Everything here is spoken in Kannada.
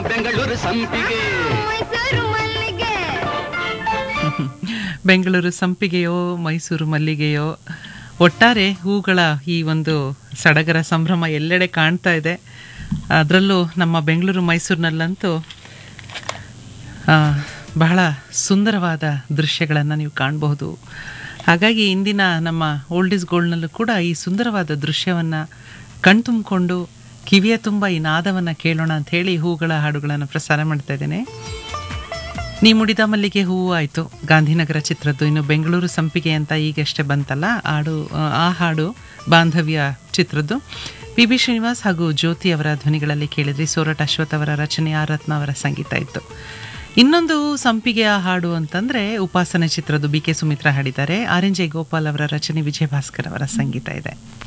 ಬೆಂಗಳೂರು ಸಂಪಿಗೆ ಮೈಸೂರು ಮಲ್ಲಿಗೆ ಬೆಂಗಳೂರು ಸಂಪಿಗೆಯೋ ಮೈಸೂರು ಮಲ್ಲಿಗೆಯೋ ಒಟ್ಟಾರೆ ಹೂಗಳ ಈ ಒಂದು ಸಡಗರ ಸಂಭ್ರಮ ಎಲ್ಲೆಡೆ ಕಾಣ್ತಾ ಇದೆ ಅದರಲ್ಲೂ ನಮ್ಮ ಬೆಂಗಳೂರು ಮೈಸೂರಿನಲ್ಲಂತೂ ಆ, ಬಹಳ ಸುಂದರವಾದ ದೃಶ್ಯಗಳನ್ನು ನೀವು ಕಾಣಬಹುದು ಹಾಗಾಗಿ ಇಂದಿನ ನಮ್ಮ ಓಲ್ಡ್ ಇಸ್ ಗೋಲ್ಡ್ನಲ್ಲೂ ಕೂಡ ಈ ಸುಂದರವಾದ ದೃಶ್ಯವನ್ನು ಕಣ್ತುಂಬಿಕೊಂಡು ಕಿವಿಯ ತುಂಬ ಈ ನಾದವನ್ನು ಕೇಳೋಣ ಅಂತ ಹೇಳಿ ಹೂಗಳ ಹಾಡುಗಳನ್ನು ಪ್ರಸಾರ ಮಾಡ್ತಾ ಇದ್ದೇನೆ ನೀ ಮುಡಿದ ಮಲ್ಲಿಗೆ ಹೂವು ಆಯಿತು ಗಾಂಧಿನಗರ ಚಿತ್ರದ್ದು ಇನ್ನು ಬೆಂಗಳೂರು ಸಂಪಿಗೆ ಅಂತ ಈಗಷ್ಟೇ ಬಂತಲ್ಲ ಹಾಡು ಆ, ಆ ಹಾಡು ಬಾಂಧವ್ಯ ಚಿತ್ರದ್ದು ಪಿ ಬಿ ಶ್ರೀನಿವಾಸ್ ಹಾಗೂ ಜ್ಯೋತಿ ಅವರ ಧ್ವನಿಗಳಲ್ಲಿ ಕೇಳಿದ್ರಿ ಸೋರಟ್ ಅಶ್ವಥ್ ಅವರ ರಚನೆ ಆ ರತ್ನ ಅವರ ಸಂಗೀತ ಇತ್ತು ಇನ್ನೊಂದು ಸಂಪಿಗೆಯ ಹಾಡು ಅಂತಂದ್ರೆ ಉಪಾಸನೆ ಚಿತ್ರದ್ದು ಬಿ ಕೆ ಸುಮಿತ್ರಾ ಹಾಡಿದ್ದಾರೆ ಆರ್ ಎನ್ ಜೆ ಗೋಪಾಲ್ ಅವರ ರಚನೆ ವಿಜಯ ಭಾಸ್ಕರ್ ಅವರ ಸಂಗೀತ ಇದೆ